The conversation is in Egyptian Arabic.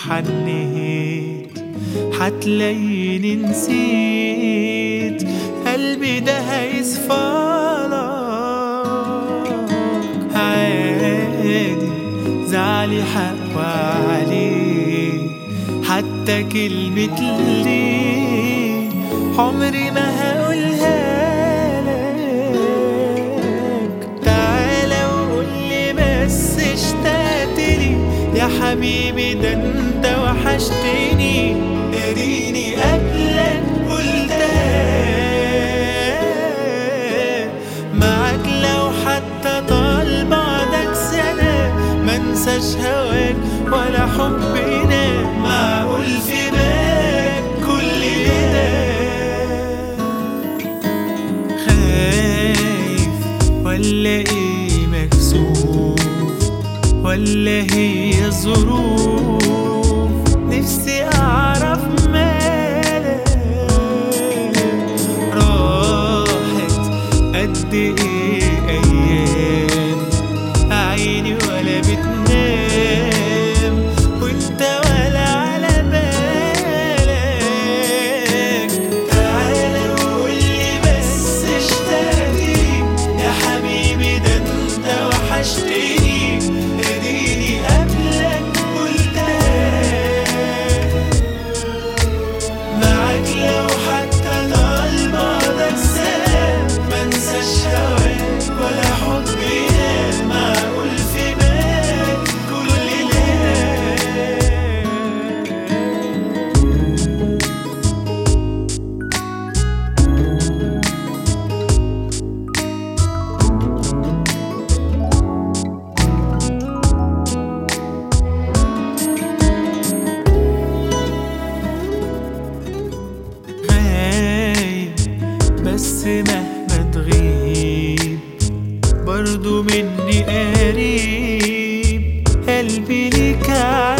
حنيت حتلاقيني نسيت قلبي ده هيصفالك عادي زعلي حق عليه حتى كلمة ليه عمري ما هقولها لك تعالى وقولي بس اشتقتلي يا حبيبي ده انت وحشتني اديني قبلك قلتها معاك لو حتى طال بعدك سنة منساش هواك ولا حبنا معقول في بالك كل ده خايف ولا ايه مكسوف ولا هي الظروف نفسي اعرف مالك راحت قد ايه ايام عيني ولا بتنام وانت ولا على بالك تعالى وقولي بس اشتقتلي يا حبيبي ده انت وحشتني اديني قبلك قلتها معاك لو حتى طال بعدك سنة منساش هواك ولا حبنا معقول في بالك كل ده غايب بس مهما تغيب برضو مني قريب قلبي ليك